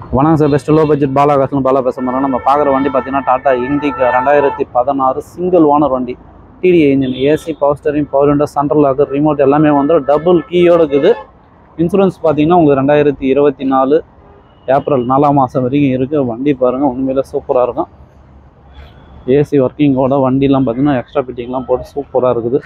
வணக்கம் sir best low budget Bala காசுன்னு பாலா பேச போகிறோம் நம்ம பார்க்குற வண்டி பார்த்தீங்கன்னா டாடா இண்டிகா ரெண்டாயிரத்தி பதினாறு சிங்கிள் ஓனர் வண்டி DD engine AC power steering power window central locker remote எல்லாமே வந்து டபுள் கீயோட இருக்குது இன்சூரன்ஸ் பார்த்தீங்கன்னா உங்களுக்கு ரெண்டாயிரத்தி இருபத்தி நாலு ஏப்ரல் நாலாம் மாதம் வரைக்கும் இருக்குது வண்டி பாருங்கள் உண்மையிலே சூப்பராக இருக்கும் ஏசி ஒர்க்கிங்கோட வண்டிலாம் பார்த்தீங்கன்னா எக்ஸ்ட்ரா ஃபிட்டிங்லாம் போட்டு சூப்பராக இருக்குது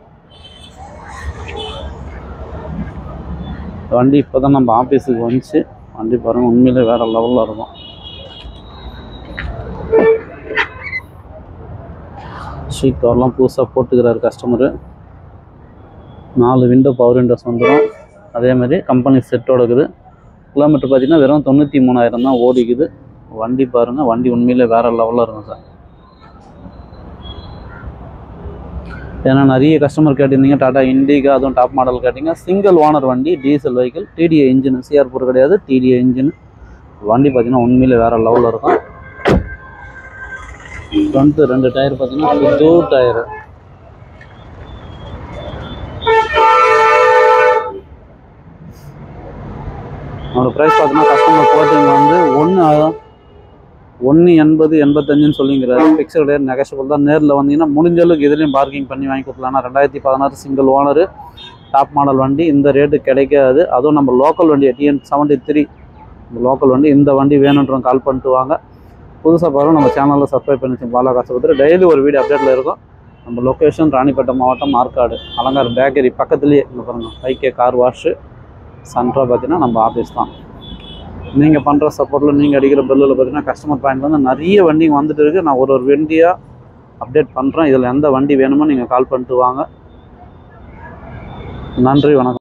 வண்டி இப்போ தான் நம்ம ஆஃபீஸுக்கு வந்துச்சு வண்டி பாருங்கள் உண்மையிலே வேறு லெவலில் இருக்கும் ஷீட் கவர்லாம் புதுசாக போட்டுக்கிறாரு கஸ்டமரு நாலு விண்டோ பவர் விண்டோஸ் வந்துடும் அதே மாதிரி கம்பெனி செட்டோட இருக்குது கிலோமீட்டர் பார்த்தீங்கன்னா வெறும் தொண்ணூற்றி மூணாயிரம் தான் ஓடிக்குது வண்டி பாருங்கள் வண்டி உண்மையிலே வேறு லெவலில் இருக்கும் சார் ஏன்னா நிறைய கஸ்டமர் கேட்டிருந்தீங்க டாடா இண்டிகா அதுவும் டாப் மாடல் கேட்டிங்க சிங்கிள் ஓனர் வண்டி டீசல் வெஹிக்கிள் டிடிஏ இன்ஜின் சிஆர்பூர் கிடையாது டிடிஏ இன்ஜின் வண்டி பார்த்தீங்கன்னா உண்மையிலே வேறு லெவலில் இருக்கும் ஃப்ரண்ட்டு ரெண்டு டயர் பார்த்தீங்கன்னா புது டயரு அவரோட ப்ரைஸ் பார்த்தீங்கன்னா கஸ்டமர் கோட்டிங் வந்து ஒன்று ஒன்று எண்பது எண்பத்தஞ்சுன்னு சொல்லிங்கிறாரு ஃபிக்ஸட் ரேட் நெகஷபிள் தான் நேரில் வந்தீங்கன்னா முடிஞ்ச அளவுக்கு இதுலேயும் பார்க்கிங் பண்ணி வாங்கி கொடுக்கலாம் ரெண்டாயிரத்தி பதினாறு சிங்கிள் ஓனரு டாப் மாடல் வண்டி இந்த ரேட்டு கிடைக்காது அதுவும் நம்ம லோக்கல் வண்டி டிஎன் செவன்ட்டி த்ரீ லோக்கல் வண்டி இந்த வண்டி வேணுன்றவங்க கால் பண்ணிட்டு வாங்க புதுசாக பாருங்க நம்ம சேனலில் சப்ஸ்கிரைப் பண்ணி வச்சு பாலா காசு கொடுத்துட்டு டெய்லி ஒரு வீடியோ அப்டேட்டில் இருக்கும் நம்ம லொக்கேஷன் ராணிப்பேட்டை மாவட்டம் ஆற்காடு அலங்கார் பேக்கரி பக்கத்துலேயே இங்கே பாருங்கள் ஐகே கார் வாஷு சென்ட்ரா பார்த்தீங்கன்னா நம்ம ஆஃபீஸ் தான் நீங்கள் பண்ணுற சப்போர்ட்டில் நீங்கள் அடிக்கிற பில்லில் பார்த்தீங்கன்னா கஸ்டமர் பாயிண்ட் வந்து நிறைய வண்டிங்க வந்துட்டு இருக்குது நான் ஒரு ஒரு வண்டியாக அப்டேட் பண்ணுறேன் இதில் எந்த வண்டி வேணுமோ நீங்கள் கால் பண்ணிட்டு வாங்க நன்றி வணக்கம்